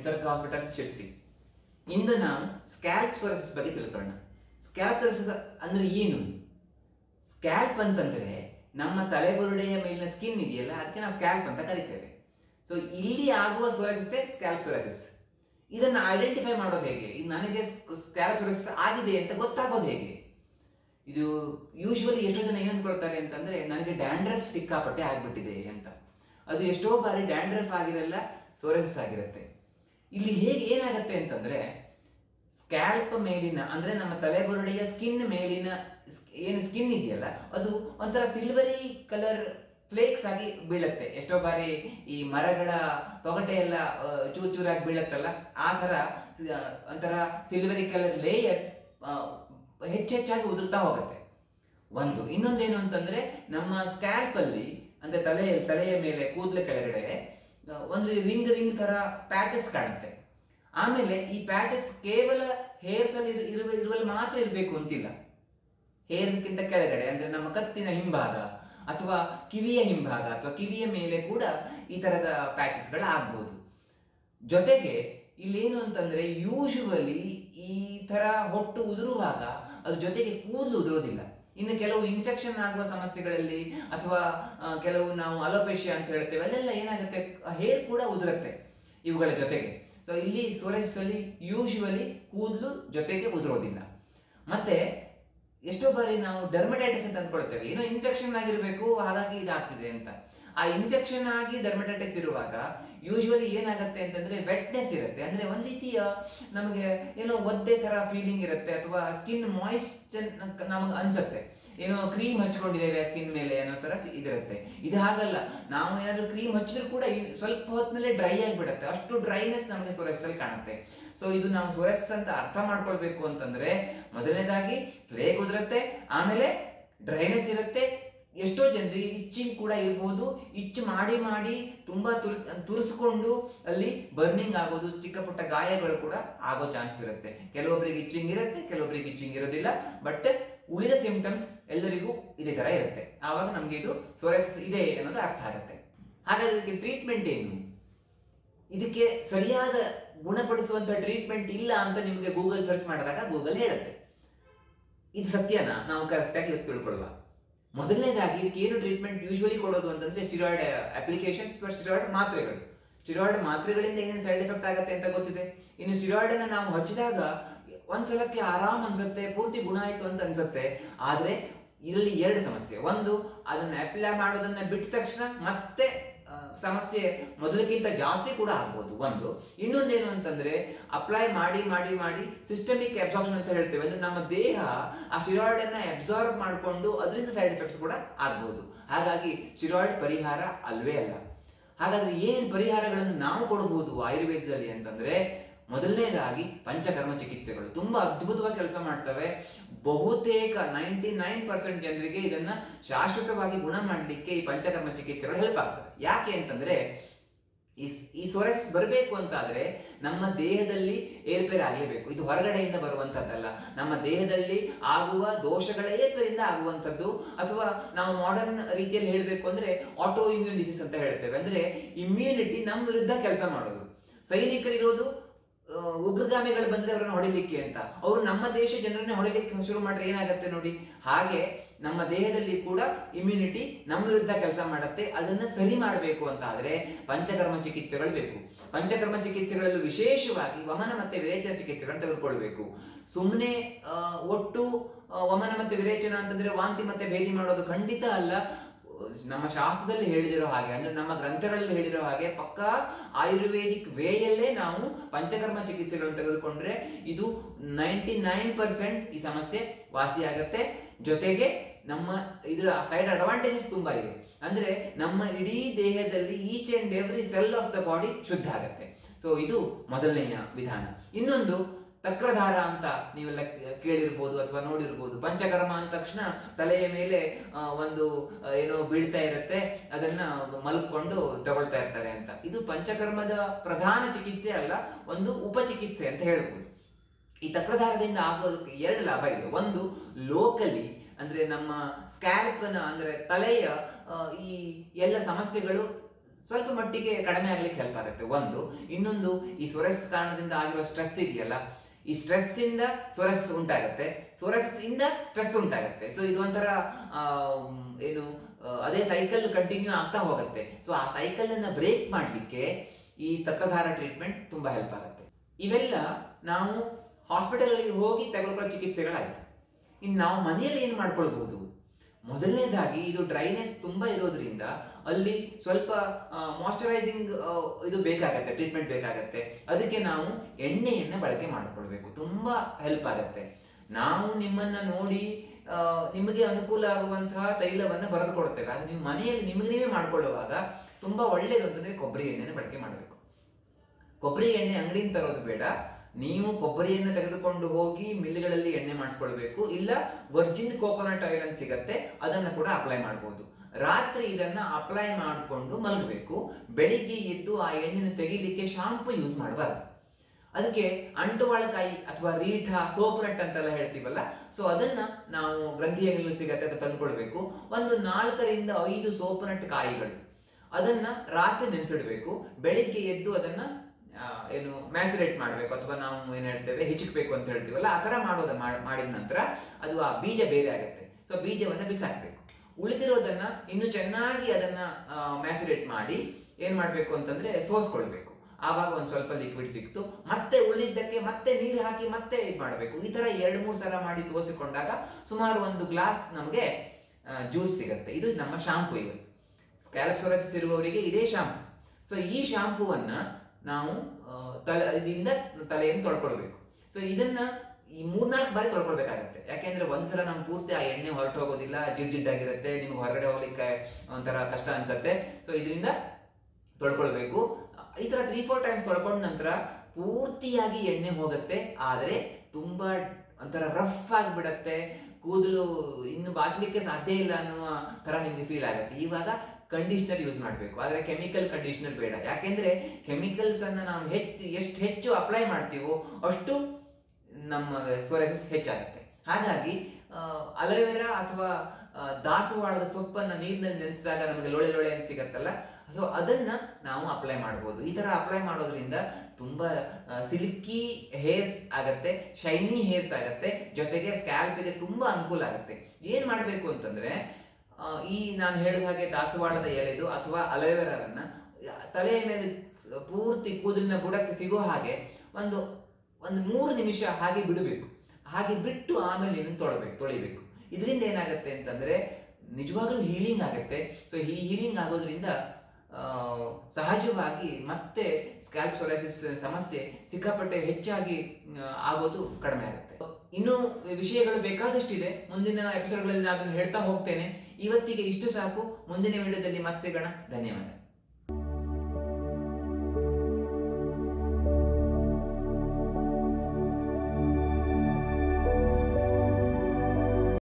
ನಿಸರ್ಗ ಹಾಸ್ಪಿಟಲ್ ಶಿರ್ಸಿ ಇಂದು ನಾವು ಸ್ಕ್ಯಾಲ್ಪ್ ಸೋರಸಿಸ್ ಬಗ್ಗೆ ತಿಳ್ಕೊಳ್ಳೋಣ ಸ್ಕ್ಯಾಲ್ಪ್ ಸೋರಸಿಸ್ ಅಂದ್ರೆ ಏನು ಸ್ಕ್ಯಾಲ್ಪ್ ಅಂತಂದ್ರೆ ನಮ್ಮ ತಲೆಬುರುಡೆಯ ಮೇಲಿನ ಸ್ಕಿನ್ ಇದೆಯಲ್ಲ ಅದಕ್ಕೆ ನಾವು ಸ್ಕ್ಯಾಲ್ಪ್ ಅಂತ ಕರಿತೇವೆ ಸೊ ಇಲ್ಲಿ ಆಗುವ ಸೋರಸಿಸ್ ಸ್ಕ್ಯಾಲ್ಪ್ ಸೋರಸಿಸ್ ಇದನ್ನ ಐಡೆಂಟಿಫೈ ಮಾಡೋದು ಹೇಗೆ ಇದು ನನಗೆ ಸ್ಕ್ಯಾಲ್ಪ್ ಸೋರಸಿಸ್ ಆಗಿದೆ ಅಂತ ಗೊತ್ತಾಗೋದು ಹೇಗೆ ಇದು ಯೂಶುವಲಿ ಎಷ್ಟೋ ಜನ ಏನು ಅಂದ್ಕೊಳ್ತಾರೆ ಅಂತಂದ್ರೆ ನನಗೆ ಡ್ಯಾಂಡ್ರಫ್ ಸಿಕ್ಕಾಪಟ್ಟೆ ಆಗ್ಬಿಟ್ಟಿದೆ ಅಂತ ಅದು ಎಷ್ಟೋ ಬಾರಿ ಡ್ಯಾಂಡ್ರಫ್ ಆಗಿರಲ್ಲ ಸೋರಸಿಸ್ ಆಗಿರುತ್ತೆ ಇಲ್ಲಿ ಹೇಗೆ ಏನಾಗತ್ತೆ ಅಂತಂದ್ರೆ ಸ್ಕ್ಯಾಲ್ಪ್ ಮೇಲಿನ ಅಂದ್ರೆ ನಮ್ಮ ತಲೆಬುರುಡೆಯ ಸ್ಕಿನ್ ಮೇಲಿನ ಸ್- ಏನು ಸ್ಕಿನ್ ಇದೆಯಲ್ಲ ಅದು ಒಂಥರ ಸಿಲ್ವರಿ ಕಲರ್ ಫ್ಲೇಕ್ಸ್ ಆಗಿ ಬೀಳುತ್ತೆ ಎಷ್ಟೋ ಬಾರಿ ಈ ಮರಗಳ ತೊಗಟೆ ಎಲ್ಲ ಆ, ಚೂರ್ ಚೂರಾಗಿ ಬೀಳತ್ತಲ್ಲ ಆ ಥರ ಆ, ಒಂಥರ ಸಿಲ್ವರಿ ಕಲರ್ ಲೇಯರ್ ಹೆಚ್ಚೆಚ್ಚಾಗಿ ಉದುರ್ತಾ ಹೋಗುತ್ತೆ ಒಂದು ಇನ್ನೊಂದೇನು ಅಂತಂದ್ರೆ ನಮ್ಮ ಸ್ಕ್ಯಾಲ್ಪ್ ಅಲ್ಲಿ ಅಂದ್ರೆ ತಲೆ ತಲೆಯ ಮೇಲೆ ಕೂದಲ ಕೆಳಗಡೆ ಆ, ಒಂದು ರಿಂಗ್ ರಿಂಗ್ ತರ ಪ್ಯಾಚಸ್ ಕಾಣುತ್ತೆ ಆಮೇಲೆ ಈ ಪ್ಯಾಚಸ್ ಕೇವಲ ಹೇರ್ಸ್ ಅಲ್ಲಿ ಇರು- ಇರುವ ಇರುವಲ್ಲಿ ಮಾತ್ರ ಇರಬೇಕು ಅಂತಿಲ್ಲ ಹೇರ್ಗಿಂತ ಕೆಳಗಡೆ ಅಂದ್ರೆ ನಮ್ಮ ಕತ್ತಿನ ಹಿಂಭಾಗ ಅಥವಾ ಕಿವಿಯ ಹಿಂಭಾಗ ಅಥವಾ ಕಿವಿಯ ಮೇಲೆ ಕೂಡ ಈ ತರದ ಪ್ಯಾಚಸ್ಗಳು ಆಗ್ಬೋದು ಜೊತೆಗೆ ಇಲ್ಲೇನು ಅಂತಂದ್ರೆ ಯೂಶುವಲಿ ಈ ತರ ಹೊಟ್ಟು ಉದುರುವಾಗ ಅದ್ರ ಜೊತೆಗೆ ಕೂದಲು ಉದುರೋದಿಲ್ಲ ಇನ್ನು ಕೆಲವು ಇನ್ಫೆಕ್ಷನ್ ಆಗುವ ಸಮಸ್ಯೆಗಳಲ್ಲಿ ಅಥವಾ ಆ, ಕೆಲವು ನಾವು ಅಲೋಪೇಶಿಯಾ ಅಂತ ಹೇಳ್ತೇವೆ ಅಲ್ಲೆಲ್ಲ ಏನಾಗುತ್ತೆ ಹೇರ್ ಕೂಡ ಉದುರುತ್ತೆ ಇವುಗಳ ಜೊತೆಗೆ ಸೊ ಇಲ್ಲಿ ಸೋರಸಿಸ್ ಅಲ್ಲಿ ಯೂಶುವಲಿ ಕೂದಲು ಜೊತೆಗೆ ಉದುರೋದಿಲ್ಲ ಮತ್ತೆ ಎಷ್ಟೋ ಬಾರಿ ನಾವು ಡರ್ಮಟೈಟಿಸ್ ಅಂತ ಅಂದ್ಕೊಳ್ತೇವೆ ಏನೋ ಇನ್ಫೆಕ್ಷನ್ ಆಗಿರಬೇಕು ಹಾಗಾಗಿ ಇದಾಗ್ತಿದೆ ಅಂತ ಆ ಇನ್ಫೆಕ್ಷನ್ ಆಗಿ ಡರ್ಮಟೈಟಿಸ್ ಇರುವಾಗ ಯೂಶುವಲಿ ಏನಾಗುತ್ತೆ ಅಂತಂದ್ರೆ ವೆಟ್ನೆಸ್ ಇರುತ್ತೆ ಅಂದ್ರೆ ಒಂದ್ ರೀತಿಯ ನಮಗೆ ಏನೋ ಒದ್ದೆ ತರ ಫೀಲಿಂಗ್ ಇರುತ್ತೆ ಅಥವಾ ಸ್ಕಿನ್ ಮಾಯಿಸ್ಟ್ ನಮಗೆ ಅನ್ಸುತ್ತೆ ಏನೋ ಕ್ರೀಮ್ ಹಚ್ಕೊಂಡಿದ್ದೇವೆ ಸ್ಕಿನ್ ಮೇಲೆ ಅನ್ನೋ ತರ ಇದಿರುತ್ತೆ ಇದು ಹಾಗಲ್ಲ ನಾವು ಏನಾದ್ರು ಕ್ರೀಮ್ ಹಚ್ಚಿದ್ರು ಕೂಡ ಇನ್- ಸ್ವಲ್ಪ ಹೊತ್ತಿನಲ್ಲೇ ಡ್ರೈ ಆಗಿಬಿಡುತ್ತೆ ಅಷ್ಟು ಡ್ರೈನೆಸ್ ನಮಗೆ ಸೋರೆಸ್ ಅಲ್ಲಿ ಕಾಣುತ್ತೆ ಸೊ ಇದು ನಾವು ಸೋರೆಸ್ ಅಂತ ಅರ್ಥ ಮಾಡ್ಕೊಳ್ಬೇಕು ಅಂತಂದ್ರೆ ಮೊದಲನೇದಾಗಿ ಫ್ಲೇಕ್ ಉದುರುತ್ತೆ ಆಮೇಲೆ ಡ್ರೈನೆಸ್ ಇರುತ್ತೆ ಎಷ್ಟೋ ಜನರಿಗೆ ಇಚ್ಚಿಂಗ್ ಕೂಡ ಇರ್ಬೋದು ಇಚ್ಚು ಮಾಡಿ ಮಾಡಿ ತುಂಬಾ ತುರ್ ತುರಿಸ್ಕೊಂಡು ಅಲ್ಲಿ ಬರ್ನಿಂಗ್ ಆಗೋದು ಚಿಕ್ಕ ಪುಟ್ಟ ಗಾಯಗಳು ಕೂಡ ಆಗೋ ಚಾನ್ಸ್ ಇರುತ್ತೆ ಕೆಲವೊಬ್ಬರಿಗೆ ಇಚ್ಚಿಂಗ್ ಇರುತ್ತೆ ಕೆಲವೊಬ್ಬರಿಗೆ ಇಚ್ಚಿಂಗ್ ಇರೋದಿಲ್ಲ ಬಟ್ ಉಳಿದ ಸಿಂಪ್ಟಮ್ಸ್ ಎಲ್ಲರಿಗೂ ಇದೇ ತರ ಇರುತ್ತೆ ಆವಾಗ ನಮ್ಗೆ ಇದು ಸೋರೆಸಿಸ್ ಇದೆ ಅನ್ನೋದು ಅರ್ಥ ಆಗುತ್ತೆ ಹಾಗಾದ್ರೆ ಇದಕ್ಕೆ ಟ್ರೀಟ್ಮೆಂಟ್ ಏನು ಇದಕ್ಕೆ ಸರಿಯಾದ ಗುಣಪಡಿಸುವಂತ ಟ್ರೀಟ್ಮೆಂಟ್ ಇಲ್ಲ ಅಂತ ನಿಮಗೆ ಗೂಗಲ್ ಸರ್ಚ್ ಮಾಡಿದಾಗ ಗೂಗಲ್ ಹೇಳುತ್ತೆ ಇದು ಸತ್ಯನಾ ನಾವು ಕರೆಕ್ಟಾಗಿ ಇವತ್ತು ತಿಳ್ಕೊಳ್ಳುವ ಮೊದಲನೇದಾಗಿ ಇದಕ್ಕೆ ಏನು ಟ್ರೀಟ್ಮೆಂಟ್ ಯೂಶುವಲಿ ಕೊಡೋದು ಅಂತಂದ್ರೆ ಸ್ಟಿರಾಯ್ಡ್ ಅಪ್ಲಿಕೇಶನ್ಸ್ ಸ್ಟಿರಾಯ್ಡ್ ಮಾತ್ರೆಗಳು ಸ್ಟಿರಾಯ್ಡ್ ಮಾತ್ರೆಗಳಿಂದ ಏನೇನು ಸೈಡ್ ಎಫೆಕ್ಟ್ ಆಗುತ್ತೆ ಅಂತ ಗೊತ್ತಿದೆ ಇನ್ನು ಸ್ಟಿರಾಯ್ಡ್ ಅನ್ನ ನಾವು ಹಚ್ಚಿದಾಗ ಒಂದ್ಸಲಕ್ಕೆ ಆರಾಮ್ ಅನ್ಸುತ್ತೆ ಪೂರ್ತಿ ಗುಣ ಆಯ್ತು ಅಂತ ಅನ್ಸುತ್ತೆ ಆದ್ರೆ ಇದರಲ್ಲಿ ಎರಡು ಸಮಸ್ಯೆ ಒಂದು ಅದನ್ನ ಅಪ್ಲೈ ಮಾಡೋದನ್ನ ಬಿಟ್ಟ ತಕ್ಷಣ ಮತ್ತೆ ಆ, ಸಮಸ್ಯೆ ಮೊದಲಕ್ಕಿಂತ ಜಾಸ್ತಿ ಕೂಡ ಆಗ್ಬೋದು ಒಂದು ಇನ್ನೊಂದೇನು ಅಂತಂದ್ರೆ ಅಪ್ಲೈ ಮಾಡಿ ಮಾಡಿ ಮಾಡಿ ಸಿಸ್ಟಮಿಕ್ ಅಬ್ಸಾರ್ಪ್ಷನ್ ಅಂತ ಹೇಳ್ತೇವೆ ಅಂದ್ರೆ ನಮ್ಮ ದೇಹ ಆ ಸ್ಟಿರಾಯ್ಡ್ ಅನ್ನ ಅಬ್ಸಾರ್ಬ್ ಮಾಡಿಕೊಂಡು ಅದರಿಂದ ಸೈಡ್ ಎಫೆಕ್ಟ್ಸ್ ಕೂಡ ಆಗ್ಬೋದು ಹಾಗಾಗಿ ಸ್ಟಿರಾಯ್ಡ್ ಪರಿಹಾರ ಅಲ್ವೇ ಅಲ್ಲ ಹಾಗಾದ್ರೆ ಏನ್ ಪರಿಹಾರಗಳನ್ನು ನಾವು ಕೊಡಬಹುದು ಆಯುರ್ವೇದದಲ್ಲಿ ಅಂತಂದ್ರೆ ಮೊದಲನೇದಾಗಿ ಪಂಚಕರ್ಮ ಚಿಕಿತ್ಸೆಗಳು ತುಂಬಾ ಅದ್ಭುತವಾಗಿ ಕೆಲಸ ಮಾಡ್ತವೆ ಬಹುತೇಕ ನೈಂಟಿ ನೈನ್ ಪರ್ಸೆಂಟ್ ಜನರಿಗೆ ಇದನ್ನ ಶಾಶ್ವತವಾಗಿ ಗುಣ ಮಾಡಲಿಕ್ಕೆ ಈ ಪಂಚಕರ್ಮ ಚಿಕಿತ್ಸೆಗಳು ಹೆಲ್ಪ್ ಆಗ್ತವೆ ಯಾಕೆ ಅಂತಂದ್ರೆ ಈ ಈ ಸೊರೆಸ್ ಬರಬೇಕು ಅಂತಾದ್ರೆ ನಮ್ಮ ದೇಹದಲ್ಲಿ ಏರ್ಪೇರ್ ಆಗಲೇಬೇಕು ಇದು ಹೊರಗಡೆಯಿಂದ ಬರುವಂತದ್ದಲ್ಲ ನಮ್ಮ ದೇಹದಲ್ಲಿ ಆಗುವ ದೋಷಗಳ ಏರ್ಪೇರಿಂದ ಆಗುವಂಥದ್ದು ಅಥವಾ ನಾವು ಮಾಡರ್ನ್ ರೀತಿಯಲ್ಲಿ ಹೇಳಬೇಕು ಅಂದ್ರೆ ಆಟೋ ಇಮ್ಯೂನ್ ಡಿಸೀಸ್ ಅಂತ ಹೇಳ್ತೇವೆ ಅಂದ್ರೆ ಇಮ್ಯುನಿಟಿ ನಮ್ಮ ವಿರುದ್ಧ ಕೆಲಸ ಮಾಡೋದು ಸೈನಿಕರಿರೋದು ಆ, ಉಗ್ರಗಾಮಿಗಳು ಬಂದ್ರೆ ಅವರನ್ನ ಹೊಡಿಲಿಕ್ಕೆ ಅಂತ ಅವರು ನಮ್ಮ ದೇಶ ಜನರನ್ನ ಹೊಡಿಲಿಕ್ಕೆ ಶುರು ಮಾಡ್ರೆ ಏನಾಗತ್ತೆ ನೋಡಿ ಹಾಗೆ ನಮ್ಮ ದೇಹದಲ್ಲಿ ಕೂಡ ಇಮ್ಯುನಿಟಿ ನಮ್ಮ ವಿರುದ್ಧ ಕೆಲಸ ಮಾಡುತ್ತೆ ಅದನ್ನ ಸರಿ ಮಾಡಬೇಕು ಅಂತ ಆದ್ರೆ ಪಂಚಕರ್ಮ ಚಿಕಿತ್ಸೆಗಳು ಬೇಕು ಪಂಚಕರ್ಮ ಚಿಕಿತ್ಸೆಗಳಲ್ಲೂ ವಿಶೇಷವಾಗಿ ವಮನ ಮತ್ತೆ ವಿರೇಚನ ಚಿಕಿತ್ಸೆಗಳನ್ನು ತೆಗೆದುಕೊಳ್ಬೇಕು ಸುಮ್ಮನೆ ಒಟ್ಟು ಆ, ವಮನ ಮತ್ತೆ ವಿರೇಚನ ಅಂತಂದ್ರೆ ವಾಂತಿ ಮತ್ತೆ ಭೇದಿ ಮಾಡೋದು ಖಂಡಿತ ಅಲ್ಲ ನಮ್ಮ ಶಾಸ್ತ್ರದಲ್ಲಿ ಹೇಳಿದಿರೋ ಹಾಗೆ ಅಂದ್ರೆ ನಮ್ಮ ಗ್ರಂಥಗಳಲ್ಲಿ ಹೇಳಿರೋ ಹಾಗೆ ಪಕ್ಕಾ ಆಯುರ್ವೇದಿಕ್ ವೇಯಲ್ಲೇ ನಾವು ಪಂಚಕರ್ಮ ಚಿಕಿತ್ಸೆಗಳನ್ನು ತೆಗೆದುಕೊಂಡ್ರೆ ಇದು ನೈಂಟಿ ನೈನ್ ಪರ್ಸೆಂಟ್ ಈ ಸಮಸ್ಯೆ ವಾಸಿಯಾಗತ್ತೆ ಜೊತೆಗೆ ನಮ್ಮ ಇದರ ಸೈಡ್ ಅಡ್ವಾಂಟೇಜಸ್ ತುಂಬಾ ಇದೆ ಅಂದ್ರೆ ನಮ್ಮ ಇಡೀ ದೇಹದಲ್ಲಿ each and every cell of the body ಶುದ್ಧ ಆಗತ್ತೆ ಸೊ ಇದು ಮೊದಲನೆಯ ವಿಧಾನ ಇನ್ನೊಂದು ತಕ್ರಧಾರ ಅಂತ ನೀವೆಲ್ಲ ಕೇಳಿರ್ಬೋದು ಅಥವಾ ನೋಡಿರ್ಬೋದು ಪಂಚಕರ್ಮ ಅಂದ ತಕ್ಷಣ ತಲೆಯ ಮೇಲೆ ಆ, ಒಂದು ಆ, ಏನೋ ಬೀಳ್ತಾ ಇರುತ್ತೆ ಅದನ್ನ ಮಲ್ಕೊಂಡು ತಗೊಳ್ತಾ ಇರ್ತಾರೆ ಅಂತ ಇದು ಪಂಚಕರ್ಮದ ಪ್ರಧಾನ ಚಿಕಿತ್ಸೆ ಅಲ್ಲ ಒಂದು ಉಪಚಿಕಿತ್ಸೆ ಅಂತ ಹೇಳ್ಬೋದು ಈ ತಕ್ರಧಾರದಿಂದ ಆಗೋದಕ್ಕೆ ಎರಡು ಲಾಭ ಇದೆ ಒಂದು ಲೋಕಲಿ ಅಂದ್ರೆ ನಮ್ಮ ಸ್ಕ್ಯಾಲ್ಪ್ನ ಅಂದ್ರೆ ತಲೆಯ ಆ, ಈ ಎಲ್ಲ ಸಮಸ್ಯೆಗಳು ಸ್ವಲ್ಪ ಮಟ್ಟಿಗೆ ಕಡಿಮೆ ಆಗ್ಲಿಕ್ಕೆ ಹೆಲ್ಪ್ ಆಗುತ್ತೆ ಒಂದು ಇನ್ನೊಂದು ಈ ಸೊರೆಸ್ ಕಾರಣದಿಂದ ಆಗಿರೋ ಸ್ಟ್ರೆಸ್ ಇದೆಯಲ್ಲ ಈ ಸ್ಟ್ರೆಸ್ ಇಂದ ಸೊರಸ್ ಉಂಟಾಗತ್ತೆ ಸೊರಸ್ ಇಂದ ಸ್ಟ್ರೆಸ್ ಉಂಟಾಗತ್ತೆ ಸೊ ಇದು ಒಂಥರ ಆಮ್, ಏನು ಆ, ಅದೇ ಸೈಕಲ್ ಕಂಟಿನ್ಯೂ ಆಗ್ತಾ ಹೋಗುತ್ತೆ ಸೊ ಆ ಸೈಕಲ್ ಅನ್ನ ಬ್ರೇಕ್ ಮಾಡಲಿಕ್ಕೆ ಈ ತಕ್ಕಧಾರ ಟ್ರೀಟ್ಮೆಂಟ್ ತುಂಬಾ ಹೆಲ್ಪ್ ಆಗುತ್ತೆ ಇವೆಲ್ಲ ನಾವು ಹಾಸ್ಪಿಟಲ್ಗೆ ಹೋಗಿ ತೆಗೆದುಕೊಳ್ಳೋ ಚಿಕಿತ್ಸೆಗಳಾಯ್ತು ಇನ್ನು ನಾವು ಮನೆಯಲ್ಲಿ ಏನು ಮಾಡ್ಕೊಳ್ಬಹುದು ಮೊದಲನೇದಾಗಿ ಇದು ಡ್ರೈನೆಸ್ ತುಂಬಾ ಇರೋದ್ರಿಂದ ಅಲ್ಲಿ ಸ್ವಲ್ಪ ಮಾಯಶ್ಚರೈಸಿಂಗ್ ಇದು ಬೇಕಾಗತ್ತೆ ಟ್ರೀಟ್ಮೆಂಟ್ ಬೇಕಾಗತ್ತೆ ಅದಕ್ಕೆ ನಾವು ಎಣ್ಣೆಯನ್ನ ಬಳಕೆ ಮಾಡಿಕೊಳ್ಬೇಕು ತುಂಬಾ ಹೆಲ್ಪ್ ಆಗುತ್ತೆ ನಾವು ನಿಮ್ಮನ್ನ ನೋಡಿ ಆ, ನಿಮಗೆ ಅನುಕೂಲ ಆಗುವಂತಹ ತೈಲವನ್ನು ಬರೆದು ಕೊಡ್ತೇವೆ ಅದು ನೀವು ಮನೆಯಲ್ಲಿ ನಿಮಗೆ ನೀವೇ ಮಾಡ್ಕೊಳ್ಳುವಾಗ ತುಂಬಾ ಒಳ್ಳೇದು ಅಂತಂದ್ರೆ ಕೊಬ್ಬರಿ ಎಣ್ಣೆನ ಬಳಕೆ ಮಾಡಬೇಕು ಕೊಬ್ಬರಿ ಎಣ್ಣೆ ಅಂಗಡಿಯಿಂದ ತರೋದು ಬೇಡ ನೀವು ಕೊಬ್ಬರಿಯನ್ನು ತೆಗೆದುಕೊಂಡು ಹೋಗಿ ಮಿಲ್ಗಳಲ್ಲಿ ಎಣ್ಣೆ ಮಾಡಿಸ್ಕೊಳ್ಬೇಕು ಇಲ್ಲ ವರ್ಜಿನ್ ಕೋಕೋನಟ್ ಆಯಿಲ್ ಅಂತ ಸಿಗತ್ತೆ ಅದನ್ನ ಕೂಡ ಅಪ್ಲೈ ಮಾಡ್ಬೋದು ರಾತ್ರಿ ಇದನ್ನ ಅಪ್ಲೈ ಮಾಡಿಕೊಂಡು ಮಲಗಬೇಕು ಬೆಳಿಗ್ಗೆ ಎದ್ದು ಆ ಎಣ್ಣೆನ ತೆಗಿಲಿಕ್ಕೆ ಶಾಂಪು ಯೂಸ್ ಮಾಡಬಾರ್ದು ಅದಕ್ಕೆ ಅಂಟುವಾಳಕಾಯಿ ಅಥವಾ ರೀಠ ಸೋಪ್ ನಟ್ ಅಂತೆಲ್ಲ ಹೇಳ್ತೀವಲ್ಲ ಸೊ ಅದನ್ನ ನಾವು ಗ್ರಂಥಿಯಲ್ಲಿ ಸಿಗತ್ತೆ ಅಂತ ತಂದ್ಕೊಳ್ಬೇಕು ಒಂದು ನಾಲ್ಕರಿಂದ ಐದು ಸೋಪ್ ನಟ್ ಕಾಯಿಗಳು ಅದನ್ನ ರಾತ್ರಿ ನೆನೆಸಿಡ್ಬೇಕು ಬೆಳಿಗ್ಗೆ ಎದ್ದು ಅದನ್ನ ಆ, ಏನು ಮ್ಯಾಸಿರೇಟ್ ಮಾಡಬೇಕು ಅಥವಾ ನಾವು ಏನು ಹೇಳ್ತೇವೆ ಹಿಚಕ್ಬೇಕು ಅಂತ ಹೇಳ್ತೀವಲ್ಲ ಆ ಥರ ಮಾಡೋದ ಮಾಡ್- ಮಾಡಿದ ನಂತರ ಅದು ಆ ಬೀಜ ಬೇರೆ ಆಗುತ್ತೆ ಸೊ ಬೀಜವನ್ನ ಬಿಸಾಕ್ಬೇಕು ಉಳಿದಿರೋದನ್ನ ಇನ್ನು ಚೆನ್ನಾಗಿ ಅದನ್ನ ಮ್ಯಾಸಿರೇಟ್ ಮಾಡಿ ಏನ್ ಮಾಡಬೇಕು ಅಂತಂದ್ರೆ ಸೋಸ್ಕೊಳ್ಬೇಕು ಆವಾಗ ಒಂದು ಸ್ವಲ್ಪ ಲಿಕ್ವಿಡ್ ಸಿಕ್ತು ಮತ್ತೆ ಉಳಿದಿದ್ದಕ್ಕೆ ಮತ್ತೆ ನೀರು ಹಾಕಿ ಮತ್ತೆ ಇದು ಮಾಡಬೇಕು ಈ ತರ ಎರಡು ಮೂರು ಸಲ ಮಾಡಿ ಸೋಸಿಕೊಂಡಾಗ ಸುಮಾರು ಒಂದು ಗ್ಲಾಸ್ ನಮಗೆ ಜ್ಯೂಸ್ ಸಿಗುತ್ತೆ ಇದು ನಮ್ಮ ಶಾಂಪು ಇವತ್ತು ಸ್ಕ್ಯಾಲ್ಪ್ ಸೊರಸಿಸ್ ಇರುವವರಿಗೆ ಇದೇ ಶಾಂಪು ಸೊ ಈ ಶಾಂಪೂವನ್ನ ನಾವು ಆ, ತಲೆ ಇದರಿಂದ ತಲೆಯನ್ನು ತೊಳ್ಕೊಳ್ಬೇಕು ಸೊ ಇದನ್ನ ಈ ಮೂರ್ನಾಲ್ಕು ಬಾರಿ ತೊಳ್ಕೊಳ್ಬೇಕಾಗತ್ತೆ ಯಾಕೆಂದ್ರೆ ಒಂದ್ಸಲ ನಮ್ ಪೂರ್ತಿ ಆ ಎಣ್ಣೆ ಹೊರಟು ಹೋಗೋದಿಲ್ಲ ಜಿಡ್ ಜಿಡ್ಡಾಗಿರುತ್ತೆ ನಿಮ್ಗೆ ಹೊರಗಡೆ ಹೋಗ್ಲಿಕ್ಕೆ ಒಂಥರ ಕಷ್ಟ ಅನ್ಸತ್ತೆ ಸೊ ಇದರಿಂದ ತೊಳ್ಕೊಳ್ಬೇಕು ಈ ತರ ತ್ರೀ ಫೋರ್ ಟೈಮ್ಸ್ ತೊಳ್ಕೊಂಡ ನಂತರ ಪೂರ್ತಿಯಾಗಿ ಎಣ್ಣೆ ಹೋಗುತ್ತೆ ಆದ್ರೆ ತುಂಬಾ ಒಂಥರ ರಫ್ ಆಗಿಬಿಡತ್ತೆ ಕೂದಲು ಇನ್ನು ಬಾಚಲಿಕ್ಕೆ ಸಾಧ್ಯ ಇಲ್ಲ ಅನ್ನುವ ತರ ನಿಮ್ಗೆ ಫೀಲ್ ಆಗುತ್ತೆ ಇವಾಗ ಕಂಡೀಷನರ್ ಯೂಸ್ ಮಾಡಬೇಕು ಆದ್ರೆ ಕೆಮಿಕಲ್ ಕಂಡೀಷನರ್ ಬೇಡ ಯಾಕೆಂದ್ರೆ ಕೆಮಿಕಲ್ಸ್ ಅನ್ನ ನಾವು ಹೆಚ್ಚು ಎಷ್ಟು ಹೆಚ್ಚು ಅಪ್ಲೈ ಮಾಡ್ತೀವೋ ಅಷ್ಟು ನಮ್ಮ ಸೋರೆಸಸ್ ಹೆಚ್ಚಾಗುತ್ತೆ ಹಾಗಾಗಿ ಅಲೋವೆರಾ ಅಥವಾ ಆ, ದಾಸವಾಳದ ಸೊಪ್ಪನ್ನ ನೀರಿನಲ್ಲಿ ನೆನೆಸಿದಾಗ ನಮಗೆ ಲೋಳೆ ಲೋಳೆ ಅಂತ ಸಿಗತ್ತಲ್ಲ ಸೊ ಅದನ್ನ ನಾವು ಅಪ್ಲೈ ಮಾಡ್ಬೋದು ಈ ತರ ಅಪ್ಲೈ ಮಾಡೋದ್ರಿಂದ ತುಂಬಾ ಸಿಲ್ಕಿ ಹೇರ್ಸ್ ಆಗತ್ತೆ ಶೈನಿ ಹೇರ್ಸ್ ಆಗತ್ತೆ ಜೊತೆಗೆ ಸ್ಕ್ಯಾಲ್ಪಿಗೆ ತುಂಬಾ ಅನುಕೂಲ ಆಗುತ್ತೆ ಏನ್ ಮಾಡಬೇಕು ಅಂತಂದ್ರೆ ಆ, ಈ ನಾನು ಹೇಳಿದ ಹಾಗೆ ದಾಸವಾಳದ ಎಲೆದು ಅಥವಾ ಅಲೋವೆರಾವನ್ನ ತಲೆಯ ಮೇಲೆ ಸ್- ಪೂರ್ತಿ ಕೂದಲಿನ ಬುಡಕ್ಕೆ ಸಿಗೋ ಹಾಗೆ ಒಂದು ಒಂದು ಮೂರು ನಿಮಿಷ ಹಾಗೆ ಬಿಡಬೇಕು ಹಾಗೆ ಬಿಟ್ಟು ಆಮೇಲೆ ನೀನು ತೊಳಬೇಕು ತೊಳಿಬೇಕು ಇದರಿಂದ ಏನಾಗುತ್ತೆ ಅಂತಂದ್ರೆ ನಿಜವಾಗ್ಲೂ ಹೀಲಿಂಗ್ ಆಗುತ್ತೆ ಸೊ ಈ ಹೀಲಿಂಗ್ ಆಗೋದ್ರಿಂದ ಆ, ಸಹಜವಾಗಿ ಮತ್ತೆ ಸ್ಕ್ಯಾಲ್ಪ್ ಸೊರೈಸಿಸ್ ಸಮಸ್ಯೆ ಸಿಕ್ಕಾಪಟ್ಟೆ ಹೆಚ್ಚಾಗಿ ಆ, ಆಗೋದು ಕಡಿಮೆ ಆಗುತ್ತೆ ಇನ್ನು ವಿಷಯಗಳು ಬೇಕಾದಷ್ಟಿದೆ ಮುಂದಿನ ಎಪಿಸೋಡ್ಗಳಲ್ಲಿ ನಾನು ಅದನ್ನು ಹೇಳ್ತಾ ಹೋಗ್ತೇನೆ ಇವತ್ತಿಗೆ ಇಷ್ಟು ಸಾಕು ಮುಂದಿನ ವಿಡಿಯೋದಲ್ಲಿ ಮತ್ತೆ ಸಿಗೋಣ ಧನ್ಯವಾದ